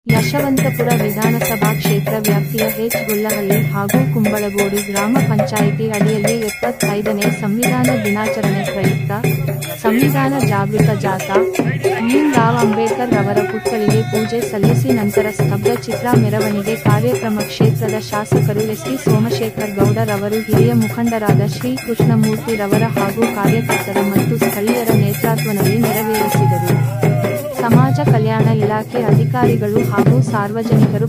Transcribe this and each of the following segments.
ಯಶವಂತಪುರ ವಿಧಾನಸಭಾ ಕ್ಷೇತ್ರ ವ್ಯಾಪ್ತಿಯ ಹೆಚ್ ಗೊಲ್ಲಹಳ್ಳಿ ಹಾಗೂ ಕುಂಬಳಗೋಡು ಗ್ರಾಮ ಪಂಚಾಯಿತಿ ಅಡಿಯಲ್ಲಿ ಎಪ್ಪತ್ತೈದನೇ ಸಂವಿಧಾನ ದಿನಾಚರಣೆ ಪ್ರಯುಕ್ತ ಸಂವಿಧಾನ ಜಾಗೃತ ಜಾಥಾ ಭೀಮ್ ರಾವ್ ಅಂಬೇಡ್ಕರ್ ರವರ ಪುತ್ಥಳಿಗೆ ಪೂಜೆ ಸಲ್ಲಿಸಿ ನಂತರ ಸ್ತಬ್ಧ ಚಿತ್ರ ಮೆರವಣಿಗೆ ಕಾರ್ಯಕ್ರಮ ಕ್ಷೇತ್ರದ ಶಾಸಕರು ಎಸ್ಟಿ ಸೋಮಶೇಖರ್ ಗೌಡರವರು ಹಿರಿಯ ಮುಖಂಡರಾದ ಶ್ರೀ ಕೃಷ್ಣಮೂರ್ತಿ ರವರ ಹಾಗೂ ಕಾರ್ಯಕರ್ತರ ಮತ್ತು ಸ್ಥಳೀಯರ ನೇತೃತ್ವದಲ್ಲಿ ನೆರವೇರಿಸಿದರು ಸಮಾಜ ಕಲ್ಯಾಣ ಇಲಾಖೆ ಅಧಿಕಾರಿಗಳು ಹಾಗೂ ಸಾರ್ವಜನಿಕರು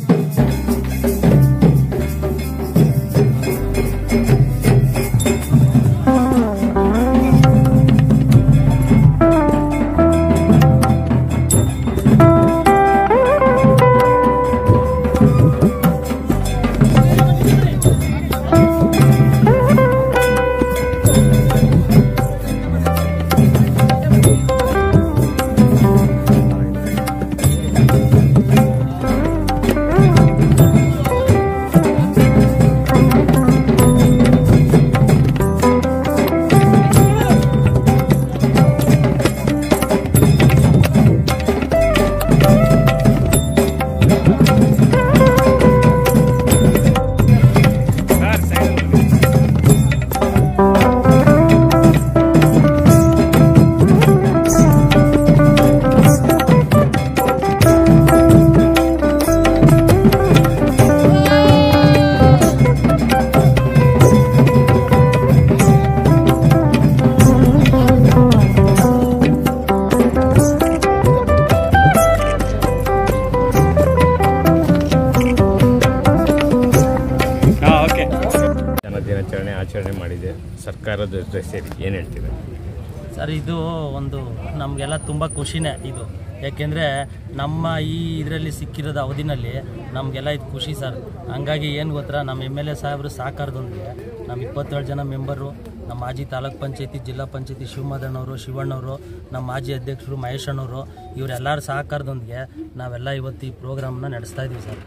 ಓಕೆ ಜನ ದಿನಾಚರಣೆ ಆಚರಣೆ ಮಾಡಿದೆ ಸರ್ಕಾರದ ಜೊತೆ ಸೇರಿ ಏನು ಹೇಳ್ತೀವಿ ಸರ್ ಇದು ಒಂದು ನಮಗೆಲ್ಲ ತುಂಬ ಖುಷಿನೇ ಇದು ಯಾಕೆಂದರೆ ನಮ್ಮ ಈ ಇದರಲ್ಲಿ ಸಿಕ್ಕಿರೋದು ಅವಧಿನಲ್ಲಿ ನಮಗೆಲ್ಲ ಇದು ಖುಷಿ ಸರ್ ಹಂಗಾಗಿ ಏನು ಗೊತ್ತಾ ನಮ್ಮ ಎಮ್ ಎಲ್ ಎ ಸಾಹೇಬರು ಸಹಕಾರದೊಂದಿಗೆ ನಮ್ಮ ಇಪ್ಪತ್ತೇಳು ಜನ ಮೆಂಬರು ನಮ್ಮ ಮಾಜಿ ತಾಲೂಕ್ ಪಂಚಾಯತಿ ಜಿಲ್ಲಾ ಪಂಚಾಯತಿ ಶಿವಮದಣ್ಣವರು ಶಿವಣ್ಣವರು ನಮ್ಮ ಮಾಜಿ ಅಧ್ಯಕ್ಷರು ಮಹೇಶ್ ಅಣ್ಣವರು ಇವರೆಲ್ಲರ ಸಹಕಾರದೊಂದಿಗೆ ನಾವೆಲ್ಲ ಇವತ್ತು ಈ ಪ್ರೋಗ್ರಾಮ್ನ ನಡೆಸ್ತಾ ಇದ್ದೀವಿ ಸರ್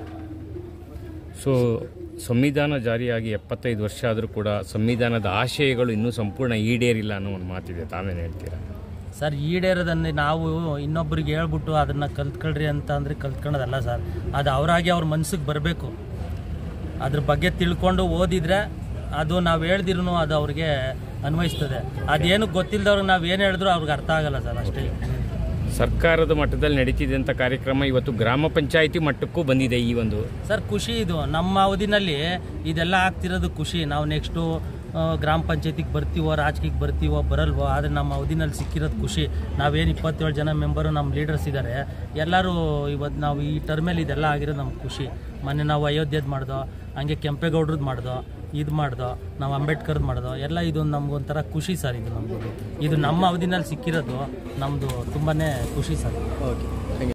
ಸೊ ಸಂವಿಧಾನ ಜಾರಿಯಾಗಿ ಎಪ್ಪತ್ತೈದು ವರ್ಷ ಆದರೂ ಕೂಡ ಸಂವಿಧಾನದ ಆಶಯಗಳು ಇನ್ನೂ ಸಂಪೂರ್ಣ ಈಡೇರಿಲ್ಲ ಅನ್ನೋ ಒಂದು ಮಾತಿದೆ ತಾವೇನು ಹೇಳ್ತೀರಾ ಸರ್ ಈಡೇರೋದನ್ನೇ ನಾವು ಇನ್ನೊಬ್ರಿಗೆ ಹೇಳ್ಬಿಟ್ಟು ಅದನ್ನು ಕಲ್ತ್ಕೊಳ್ರಿ ಅಂತ ಅಂದರೆ ಕಲ್ತ್ಕೊಳ್ಳೋದಲ್ಲ ಸರ್ ಅದು ಅವರಾಗಿ ಅವ್ರ ಮನ್ಸಿಗೆ ಬರಬೇಕು ಅದ್ರ ಬಗ್ಗೆ ತಿಳ್ಕೊಂಡು ಓದಿದ್ರೆ ಅದು ನಾವು ಹೇಳ್ದಿರೂ ಅದು ಅವ್ರಿಗೆ ಅನ್ವಯಿಸ್ತದೆ ಅದೇನು ಗೊತ್ತಿಲ್ಲದವ್ರಿಗೆ ನಾವು ಏನು ಹೇಳಿದ್ರು ಅವ್ರಿಗೆ ಅರ್ಥ ಆಗಲ್ಲ ಸರ್ ಅಷ್ಟೇ ಸರ್ಕಾರದ ಮಟ್ಟದಲ್ಲಿ ನಡೀತಿದೆ ಅಂತ ಕಾರ್ಯಕ್ರಮ ಇವತ್ತು ಗ್ರಾಮ ಪಂಚಾಯಿತಿ ಮಟ್ಟಕ್ಕೂ ಬಂದಿದೆ ಈ ಒಂದು ಸರ್ ಖುಷಿ ಇದು ನಮ್ಮ ಅವಧಿನಲ್ಲಿ ಇದೆಲ್ಲ ಆಗ್ತಿರೋದು ಖುಷಿ ನಾವು ನೆಕ್ಸ್ಟು ಗ್ರಾಮ ಪಂಚಾಯತಿಗೆ ಬರ್ತೀವೋ ರಾಜಕೀಯಕ್ಕೆ ಬರ್ತೀವೋ ಬರಲ್ವೋ ಆದರೆ ನಮ್ಮ ಅವಧಿನಲ್ಲಿ ಸಿಕ್ಕಿರೋದು ಖುಷಿ ನಾವೇನು ಇಪ್ಪತ್ತೇಳು ಜನ ಮೆಂಬರು ನಮ್ಮ ಲೀಡರ್ಸ್ ಇದ್ದಾರೆ ಎಲ್ಲರೂ ಇವತ್ತು ನಾವು ಈ ಟರ್ಮಲ್ಲಿ ಇದೆಲ್ಲ ಆಗಿರೋದು ನಮ್ಗೆ ಖುಷಿ ಮೊನ್ನೆ ನಾವು ಅಯೋಧ್ಯೆದು ಮಾಡ್ದೋ ಹಂಗೆ ಕೆಂಪೇಗೌಡ್ರದ್ದು ಮಾಡ್ದೋ ಇದು ಮಾಡ್ದೋ ನಾವು ಅಂಬೇಡ್ಕರ್ದು ಮಾಡ್ದೋ ಎಲ್ಲ ಇದು ನಮ್ಗೊಂಥರ ಖುಷಿ ಸರ್ ಇದು ನಮ್ಮದು ಇದು ನಮ್ಮ ಅವಧಿನಲ್ಲಿ ಸಿಕ್ಕಿರೋದು ನಮ್ಮದು ತುಂಬಾ ಖುಷಿ ಸರ್ ಓಕೆ